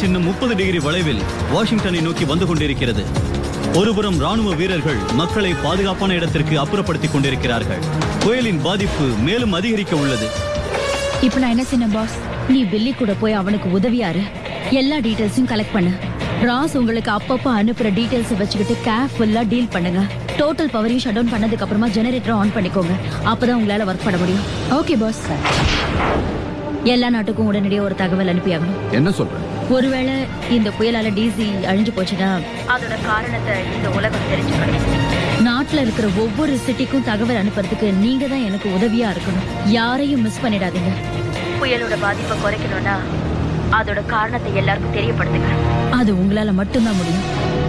சின்னம் முப்பது டிகிரி வளைவில் வாஷிங்டனை நோக்கி வந்து கொண்டிருக்கிறது ஒருபுறம் ராணுவ வீரர்கள் மக்களை பாதுகாப்பான இடத்திற்கு அப்புறப்படுத்திக் கொண்டிருக்கிறார்கள் புயலின் பாதிப்பு மேலும் அதிகரிக்க உள்ளது இப்ப நான் என்ன செய்யணும் பாஸ் நீ பில்லி கூட போய் அவனுக்கு உதவியாரு எல்லா டீடைல்ஸையும் கலெக்ட் பண்ணு ராஸ் உங்களுக்கு அப்பப்போ அனுப்புற டீடைல்ஸ் வச்சுக்கிட்டு கேர்ஃபுல்லா டீல் பண்ணுங்க டோட்டல் பவரையும் ஷட் டவுன் பண்ணதுக்கு அப்புறமா ஜெனரேட்டர் ஆன் பண்ணிக்கோங்க அப்பதான் உங்களால ஒர்க் பண்ண முடியும் ஓகே பாஸ் எல்லா நாட்டுக்கும் உடனடியாக ஒரு தகவல் அனுப்பியாகணும் என்ன சொல்ற ஒருவேளை இந்த புயலால டிசி அழிஞ்சு போச்சுன்னா அதோட காரணத்தை இந்த உலகம் தெரிஞ்சுக்கணும் நாட்டுல இருக்கிற ஒவ்வொரு சிட்டிக்கும் தகவல் அனுப்புறதுக்கு நீங்க தான் எனக்கு உதவியா இருக்கணும் யாரையும் மிஸ் பண்ணிடாதீங்க புயலோட பாதிப்பை குறைக்கணும்னா அதோட காரணத்தை எல்லாருக்கும் தெரியப்படுத்துங்க அது உங்களால மட்டும்தான் முடியும்